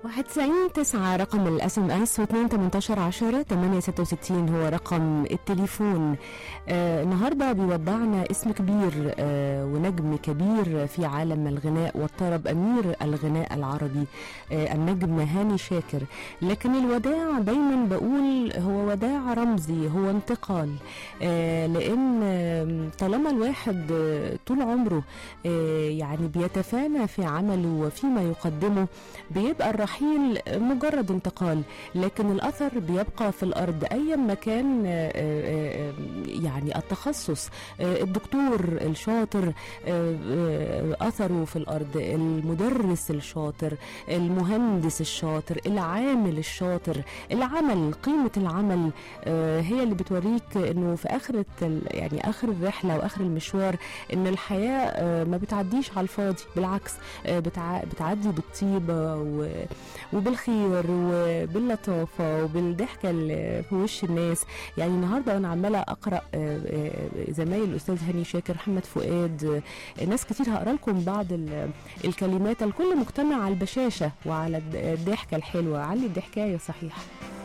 91 9 رقم الاس ام اس و2 18 10 8 66 هو رقم التليفون آه النهارده بيودعنا اسم كبير آه ونجم كبير في عالم الغناء والطرب امير الغناء العربي آه النجم هاني شاكر لكن الوداع دايما بقول هو وداع رمزي هو انتقال آه لان آه طالما الواحد آه طول عمره آه يعني بيتفانى في عمله وفيما يقدمه بيبقى الرحيل مجرد انتقال لكن الأثر بيبقى في الأرض أي مكان يعني التخصص الدكتور الشاطر أثره في الأرض المدرس الشاطر المهندس الشاطر العامل الشاطر العمل قيمة العمل هي اللي بتوريك انه في اخر يعني اخر الرحلة واخر المشوار ان الحياة ما بتعديش على الفاضي بالعكس بتعدي بالطيبة و وبالخير وباللطافة وبالضحكة اللي في وش الناس يعني النهاردة وأنا عمالة أقرأ زمايل الأستاذ هاني شاكر محمد فؤاد ناس كتير هقرأ لكم بعض الكلمات الكل مجتمع على البشاشة وعلى الضحكة الحلوة علي الضحكاية صحيح